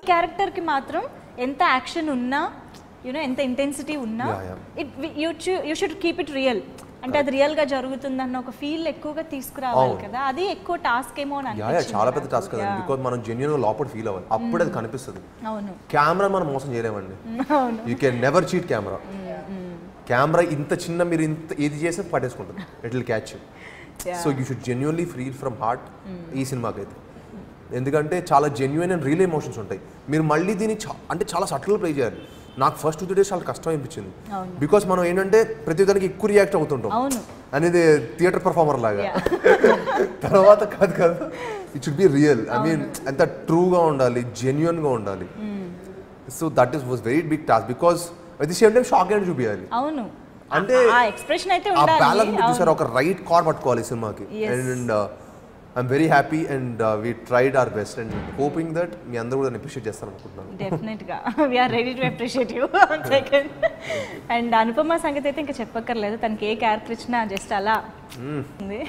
క్యారెక్టర్కి మాత్రం ఎంత యాక్షన్ ఉన్నా యూనో ఎంత ఇంటెన్సిటీ ఉన్నా Yeah, yeah. It you you should keep it real అంటే అది రియల్ గా జరుగుతుందన్న ఒక ఫీల్ ఎక్కువగా తీసుకురావాలి అవును. కదా అది ఎక్కువ టాస్క్ ఏమో అని యా యా అనిపించింది చాలా పెద్ద నాకు. టాస్క్ కదండి Yeah. బికాజ్ మనం జెన్యున్ గా లోపల ఫీల్ అవ్వాలి అప్పుడు అది కనిపిస్తుంది అవును కెమెరా మనం మోసం చేయలేమండి అవును you can never cheat camera camera ఇంత చిన్న మీరు ఇంత ఏది చేస్తే పట్టేసుకుంటుంది it will catch Yeah. So you should genuinely free from heart ఈ సినిమాకి అయితే ఎందుకంటే చాలా జెన్యున్ అండ్ రియల్ ఎమోషన్స్ ఉంటాయి మీరు మళ్ళీ దీన్ని చా- అంటే చాలా సటిల్ ప్లే చేయాలి నాకు ఫస్ట్ టూ డేస్ చాలా కష్టం అనిపించింది అవును. బికాస్ మనం ఏంటంటే ప్రతి దానికి ఎక్కువ రియాక్ట్ అవుతుంటాం అవును. అనేది థియేటర్ పర్ఫార్మర్ లాగా Yeah. తర్వాత కాదు కాదు it should be real I mean ఎంత ట్రూగా ఉండాలి జెన్యున్గా ఉండాలి so that is was very big task because at the same time shock అని చూపించాలి అవును అంటే ఆ ఎక్స్ప్రెషన్ అయితే ఆ ఉండాలి బ్యాలెన్స్ అవును. చూసారు ఒక రైట్ కార్ పట్టుకోవాలి ఈ సినిమాకి Yes. And I'm very happy and we tried our best and hoping that మీ అందరూ కూడా అప్రిషియేట్ చేస్తారు అనుకుంటున్నాను డెఫినెట్ గా we are ready to appreciate you second and Anupama సంగతి అయితే ఇంకా చెప్పక్కర్లేదు తనకి ఏ క్యారెక్టర్ ఇచ్చినా జస్ట్ అలా ఉంది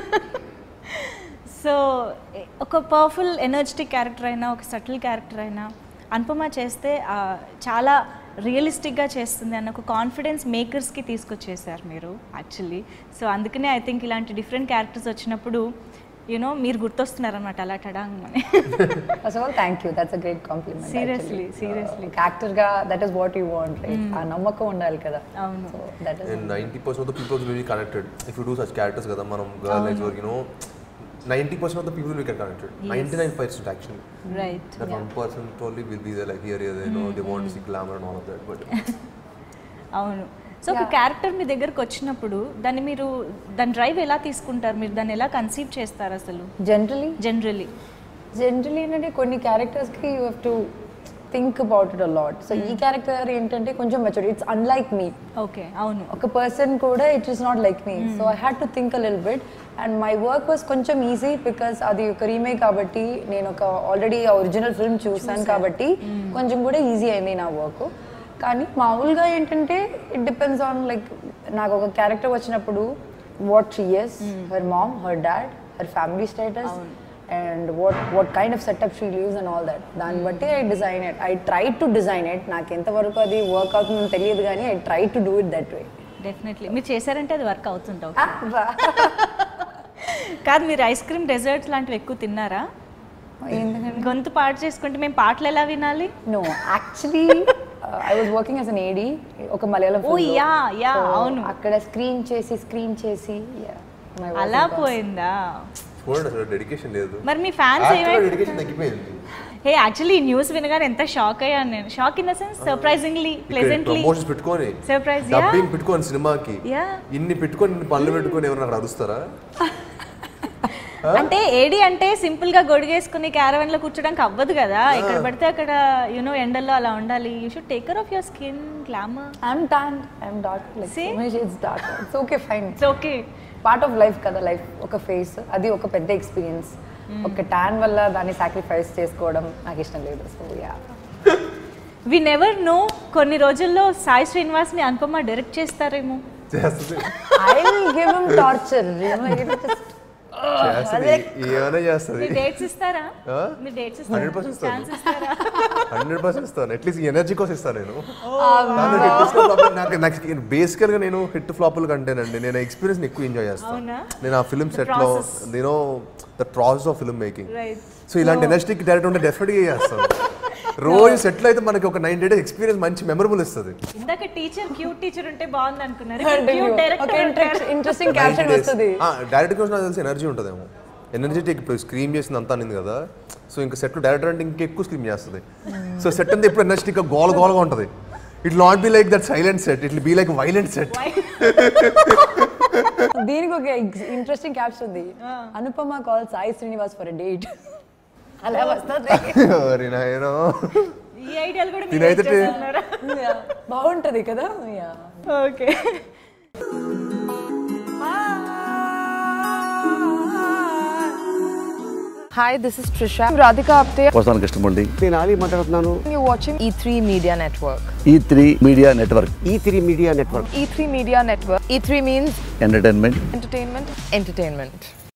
సో ఒక పవర్ఫుల్ ఎనర్జెటిక్ క్యారెక్టర్ అయినా ఒక సటిల్ క్యారెక్టర్ అయినా అనుపమ చేస్తే ఆ, చాలా రియలిస్టిక్గా చేస్తుంది అన్న ఒక కాన్ఫిడెన్స్ మేకర్స్కి తీసుకొచ్చేసారు మీరు యాక్చువల్లీ సో అందుకనే ఐ థింక్ ఇలాంటి డిఫరెంట్ క్యారెక్టర్స్ వచ్చినప్పుడు యూనో మీరు గుర్తొస్తున్నారనమాట అలా టడాంగ్ అని first of all thank you that's a great compliment Seriously, seriously. Actor గా that is what you want right ఆ నమ్మకం ఉండాలి కదా అవును. So that is and ninety percent of the people will be connected if you do such characters కదా మనం girl like you know ninety percent of the people will get connected ninety nine percent actually right that one percent only will be like here they know they want see glamour and all of that but అవును so ఒక character మీ దగ్గరకు వచ్చినప్పుడు దాన్ని మీరు దాని drive ఎలా తీసుకుంటారు మీరు దాన్ని ఎలా కన్సీవ్ చేస్తారు అసలు జనరలీ జనరలీ జనరలీ ఏంటంటే కొన్ని క్యారెక్టర్స్కి you have to think about it a lot so ఈ క్యారెక్టర్ ఏంటంటే కొంచెం మెచ్యూర్ ఇట్స్ అన్లైక్ మీ ఓకే అవును ఒక పర్సన్ కూడా ఇట్ ఈస్ నాట్ లైక్ మీ so I had to think a lil bit and my work was కొంచెం ఈజీ బికాస్ అది ఒక రీమేక్ కాబట్టి నేను ఒక ఆల్రెడీ ఒరిజినల్ ఫిల్మ్ చూసాను కాబట్టి కొంచెం కూడా ఈజీ అయింది నా వర్క్ కానీ మామూలుగా ఏంటంటే ఇట్ డిపెండ్స్ ఆన్ లైక్ నాకు ఒక క్యారెక్టర్ వచ్చినప్పుడు what she is her mom her dad her family status and what what kind of setup she lives and all that దాన్ని బట్టి I design it I try to design it నాకు ఎంతవరకు అది work అవుతుందో తెలియదు కానీ I try to do it that way definitely మీరు చేశారంటే అది వర్క్ అవుతుంటావు కాదు మీరు ఐస్ క్రీమ్ డెజర్ట్స్ లాంటివి ఎక్కువ తిన్నారా ఎందుకంటే గొంతు పాటు చేసుకుంటే మేము పాటలు ఎలా వినాలి no actually I was working as an AD ఒక మలయాళం ఓ film లో. యా యా So, అవును అక్కడ స్క్రీన్ చేసి స్క్రీన్ చేసి yeah, my voice అలా is gone. పోయిందా చూడండి అసలు డెడికేషన్ లేదు మరి మీ ఫ్యాన్స్ ఏమైనా డెడికేషన్ తగ్గిపోయింది హే యాక్చువల్లీ ఈ న్యూస్ వినగానే ఎంత షాక్ అయ్యాను నేను shock in the sense surprisingly pleasantly promotions పెట్టుకొని Surprise, yeah. డబ్బింగ్ పెట్టుకొని సినిమాకి Yeah. ఇన్ని పెట్టుకొని ఇన్ని పనులు పెట్టుకొని ఎవరైనా అక్కడ అరుస్తారా అంటే ఏడి అంటే సింపుల్ గా గొడిగేసుకుని క్యారవెన్ లో కూర్చోడానికి అవ్వదు కదా ఇక్కడ పడితే అక్కడ యూనో ఎండల్లో అలా ఉండాలి you should take care of your skin glamour I'm tanned. I'm dark. Like See? my shade's dark. It's okay, fine. It's okay part of life కదా లైఫ్ ఒక ఫేస్ అది ఒక పెద్ద ఎక్స్పీరియన్స్ ఒక ట్యాన్ వల్ల దాన్ని సాక్రిఫైస్ చేసుకోవడం నాకు ఇష్టం లేదు so yeah we never know కొన్ని రోజుల్లో సాయి శ్రీనివాస్ ని అనుపమ డైరెక్ట్ చేస్తారేమో చేస్తుంది I will give him torture చేస్తుంది ఏమైనా చేస్తుంది మీరు డేట్స్ ఇస్తారా ఆ? మీరు డేట్స్ హండ్రెడ్ పర్సెంట్ ఇస్తాను ఛాన్స్ ఇస్తారా హండ్రెడ్ పర్సెంట్ ఇస్తాను అట్లీస్ట్ ఎనర్జీ కోసం ఇస్తాను నేను కానీ hit flop నాకు నాకు బేసికల్ గా నేను హిట్ ఫ్లాపుల కంటేనండి నేను ఎక్స్పీరియన్స్ ఎక్కువ ఎంజాయ్ చేస్తాను అవునా? నేను ఆ ఫిల్మ్ సెట్ లో process. నేను the process of film making right so ఇలాంటి ఎనర్జెటిక్ డైరెక్టర్ ఉంటే డెఫినెట్గా చేస్తాను రోజు సెటిల్ అయితే మనకి ఒక నైన్ డేస్ ఎక్స్పీరియన్స్ మంచి మెమరబుల్ ఇస్తుంది ఇందాక టీచర్ క్యూట్ టీచర్ ఉంటే బాగుంది అనుకున్నారు క్యూట్ డైరెక్టర్ ఇంట్రెస్టింగ్ క్యాప్షన్ వస్తుంది డైరెక్ట్ కోసం నాకు తెలిసి ఎనర్జీ ఉంటుందేమో ఎనర్జెటిక్ ఇప్పుడు స్క్రీమ్ చేసింది అంతా అనింది కదా సో ఇంకా సెట్ డైరెక్టర్ అంటే ఇంకా ఎక్కువ స్క్రీమ్ చేస్తుంది సో సెట్ అంతా ఎప్పుడు ఎనర్జెటిక్ గోల గోలగా ఉంటుంది it not be like that silent set it be like violent set దీనికి ఒక ఇంట్రెస్టింగ్ క్యాప్షన్ ఉంది Anupama call Sai Srinivas for date అలా వస్తుంది నాయనో ఈ ఐడియాలు కూడా నేనైతే మీరు చేస్తున్నారా Yeah. బాగుంటది కదా yeah okay Hi, this is Trisha. I'm Radhika Apte. వస్తాను కృష్ణమూర్తి నేను ఆలీ మాట్లాడుతున్నాను You're watching E3 Media Network. E three media network E three media network E3 Media Network. E3 means entertainment entertainment, entertainment.